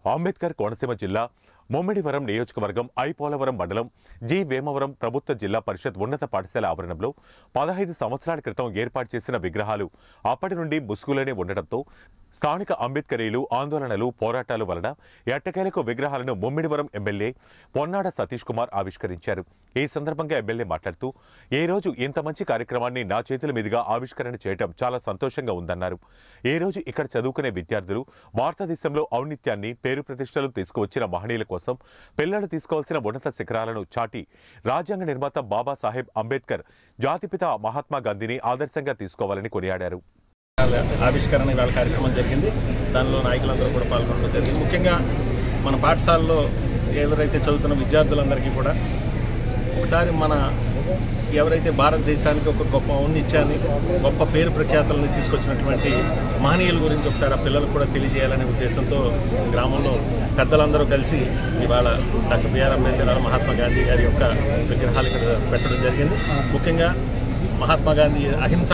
అంబేద్కర్ కోనసీమ జిల్లా ముమ్మిడివరం నియోజకవర్గం ఐపోలవరం మండలం జి వేమవరం ప్రభుత్వ జిల్లా పరిషత్ ఉన్నత పాఠశాల ఆవరణంలో పదహైదు సంవత్సరాల క్రితం ఏర్పాటు చేసిన విగ్రహాలు అప్పటి నుండి ముసుగులోనే ఉండటంతో స్థానిక అంబేద్కరీలు ఆందోళనలు పోరాటాలు వలన ఎట్టకేలకు విగ్రహాలను ముమ్మిడివరం ఎమ్మెల్యే పొన్నాడ సతీష్ కుమార్ ఆవిష్కరించారు ఈ సందర్భంగా ఎమ్మెల్యే మాట్లాడుతూ ఏ రోజు ఇంత మంచి కార్యక్రమాన్ని నా చేతుల మీదుగా ఆవిష్కరణ చేయడం చాలా సంతోషంగా ఉందన్నారు ఏ రోజు ఇక్కడ చదువుకునే విద్యార్థులు భారతదేశంలో ఔన్నిత్యాన్ని పేరు ప్రతిష్టలు తీసుకువచ్చిన మహనీయుల కోసం పిల్లలు తీసుకోవాల్సిన ఉన్నత శిఖరాలను చాటి రాజ్యాంగ నిర్మాత బాబాసాహెబ్ అంబేద్కర్ జాతిపిత మహాత్మా గాంధీని ఆదర్శంగా తీసుకోవాలని కొనియాడారు ఆవిష్కరణ ఇవాళ కార్యక్రమం జరిగింది దానిలో నాయకులందరూ కూడా పాల్గొనడం జరిగింది ముఖ్యంగా మన పాఠశాలలో ఎవరైతే చదువుతున్న విద్యార్థులందరికీ కూడా ఒకసారి మన ఎవరైతే భారతదేశానికి ఒక గొప్ప ఔన్నిత్యాన్ని గొప్ప పేరు ప్రఖ్యాతులను తీసుకొచ్చినటువంటి మహనీయుల గురించి ఒకసారి ఆ పిల్లలకు కూడా తెలియజేయాలనే ఉద్దేశంతో గ్రామంలో పెద్దలందరూ కలిసి ఇవాళ డాక్టర్ బిఆర్ అంబేద్కర్ గారు మహాత్మా గాంధీ గారి యొక్క విగ్రహాలు ఇక్కడ పెట్టడం జరిగింది ముఖ్యంగా మహాత్మా గాంధీ అహింస